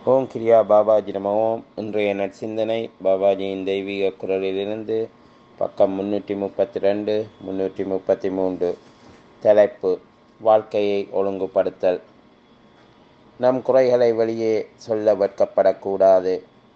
ஓம் கிரியா பாபாஜி நம ஓம் இன்றைய நற்சிந்தனை பாபாஜியின் தெய்வீக குரலிலிருந்து பக்கம் முன்னூற்றி முப்பத்தி ரெண்டு முன்னூற்றி முப்பத்தி மூன்று தலைப்பு வாழ்க்கையை ஒழுங்குபடுத்தல் நம் குறைகளை வெளியே சொல்ல வெட்கப்படக்கூடாது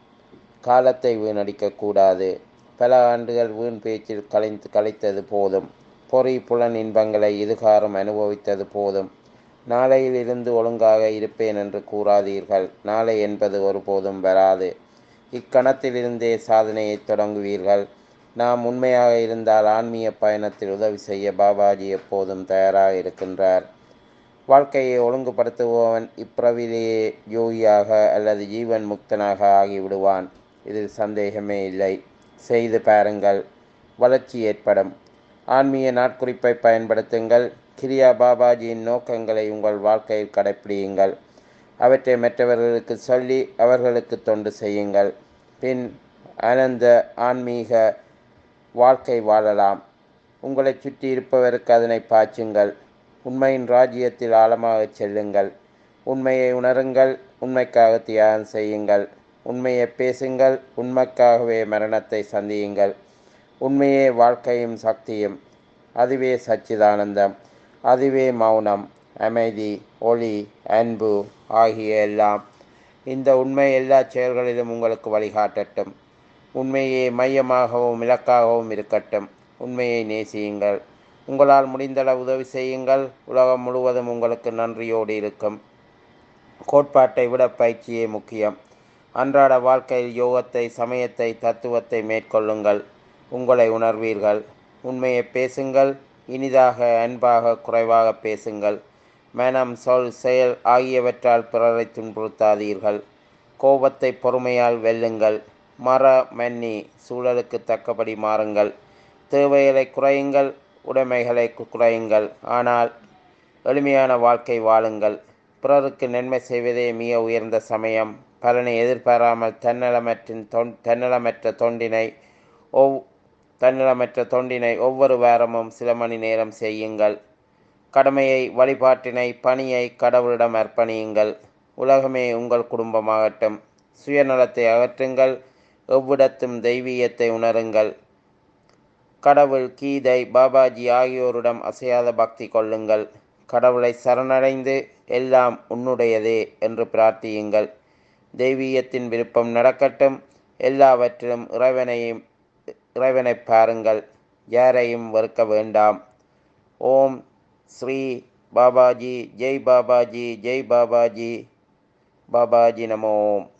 காலத்தை வீணடிக்கக்கூடாது பல ஆண்டுகள் வீண் பேச்சில் கலைந்து கலைத்தது போதும் பொறி புலன் இன்பங்களை இதுகாரம் அனுபவித்தது போதும் நாளையில் இருந்து ஒழுங்காக இருப்பேன் என்று கூறாதீர்கள் நாளை என்பது ஒருபோதும் வராது இக்கணத்திலிருந்தே சாதனையை தொடங்குவீர்கள் நாம் உண்மையாக இருந்தால் ஆன்மீக பயணத்தில் உதவி செய்ய பாபாஜி எப்போதும் தயாராக இருக்கின்றார் வாழ்க்கையை ஒழுங்குபடுத்துபவன் இப்பிறவிலேயே யோகியாக அல்லது ஜீவன் முக்தனாக ஆகிவிடுவான் இதில் சந்தேகமே இல்லை செய்து பாருங்கள் வளர்ச்சி ஏற்படும் ஆன்மீக நாட்குறிப்பை பயன்படுத்துங்கள் கிரியா பாபாஜியின் நோக்கங்களை உங்கள் வாழ்க்கையில் கடைப்பிடியுங்கள் அவற்றை மற்றவர்களுக்கு சொல்லி அவர்களுக்கு தொண்டு செய்யுங்கள் பின் ஆனந்த ஆன்மீக வாழ்க்கை வாழலாம் உங்களை சுற்றி இருப்பவருக்கு அதனை பாய்ச்சுங்கள் உண்மையின் ராஜ்யத்தில் ஆழமாக செல்லுங்கள் உண்மையை உணருங்கள் உண்மைக்காக தியாகம் செய்யுங்கள் உண்மையை பேசுங்கள் உண்மைக்காகவே மரணத்தை சந்தியுங்கள் உண்மையே வாழ்க்கையும் சக்தியும் அதுவே சச்சிதானந்தம் அதுவே மௌனம் அமைதி ஒளி அன்பு ஆகிய எல்லாம் இந்த உண்மை எல்லா செயல்களிலும் உங்களுக்கு வழிகாட்டட்டும் உண்மையே மையமாகவும் இலக்காகவும் இருக்கட்டும் உண்மையை நேசியுங்கள் உங்களால் முடிந்தளவு உதவி செய்யுங்கள் உலகம் முழுவதும் உங்களுக்கு நன்றியோடு இருக்கும் கோட்பாட்டை விட பயிற்சியே முக்கியம் அன்றாட வாழ்க்கையில் யோகத்தை சமயத்தை தத்துவத்தை மேற்கொள்ளுங்கள் உங்களை உணர்வீர்கள் உண்மையை பேசுங்கள் இனிதாக அன்பாக குறைவாக பேசுங்கள் மனம் சொல் செயல் ஆகியவற்றால் பிறரை துன்புறுத்தாதீர்கள் கோபத்தை பொறுமையால் வெல்லுங்கள் மர மன்னி சூழலுக்கு தக்கபடி மாறுங்கள் தேவைகளை குறையுங்கள் உடைமைகளை குறையுங்கள் ஆனால் எளிமையான வாழ்க்கை வாழுங்கள் பிறருக்கு நன்மை செய்வதே மிக உயர்ந்த சமயம் பலனை எதிர்பாராமல் தன்னலமற்றின் தொன் தன்னலமற்ற தொண்டினை ஒவ் தன்னலமற்ற தொண்டினை ஒவ்வொரு வாரமும் சில மணி நேரம் செய்யுங்கள் கடமையை வழிபாட்டினை பணியை கடவுளிடம் அர்ப்பணியுங்கள் உலகமே உங்கள் குடும்பமாகட்டும் சுயநலத்தை அகற்றுங்கள் எவ்விடத்தும் தெய்வீகத்தை உணருங்கள் கடவுள் கீதை பாபாஜி ஆகியோரிடம் அசையாத பக்தி கொள்ளுங்கள் கடவுளை சரணடைந்து எல்லாம் உன்னுடையதே என்று பிரார்த்தியுங்கள் தெய்வீகத்தின் விருப்பம் நடக்கட்டும் எல்லாவற்றிலும் இறைவனையும் இறைவனை பாருங்கள் யாரையும் வெறுக்க வேண்டாம் ஓம் ஸ்ரீ பாபாஜி ஜெய் பாபாஜி ஜெய் பாபாஜி பாபாஜி நமோ ஓம்